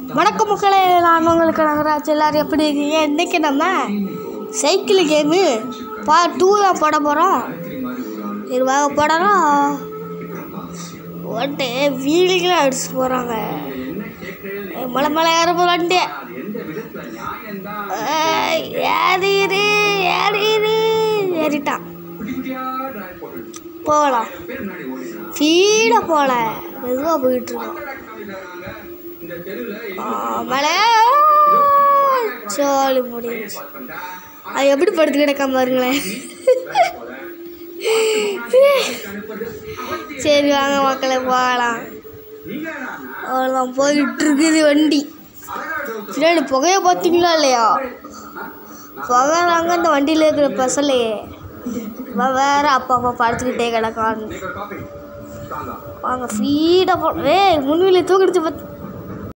வணக்கம் மக்களே நான் உங்களுக்கு நகராஜ் எல்லாரும் எப்படி இருக்கீங்க இன்றைக்கி நம்ம சைக்கிள் கேமு பா டூ தான் போட போகிறோம் இது வாங்க போடலாம் ஒட்டு வீலுக்கெல்லாம் அடிச்சு போகிறாங்க மலை மலை ஏற போகிறான்ட்டு ஏறிடு ஏறிடு ஏறிட்டான் போகலாம் ஸ்பீடாக போகல மெதுவாக போயிட்டுருக்கோம் மழை சோழி முடிஞ்சு அது எப்படி படுத்து கிடக்காம பாருங்களேன் சரி வாங்க மக்களை போகலாம் அவ்வளோதான் போயிட்டு இருக்குது வண்டி பின்னாடி புகையை பார்த்தீங்களா இல்லையா புகை தாங்க இந்த வண்டியில் இருக்கிற பசலே இவன் வேற அப்பா அப்பா படுத்துக்கிட்டே கிடக்கான் வாங்க ஸ்பீடாக போ ஏய் முன்வெளி தூக்கிடுச்சு பார்த்து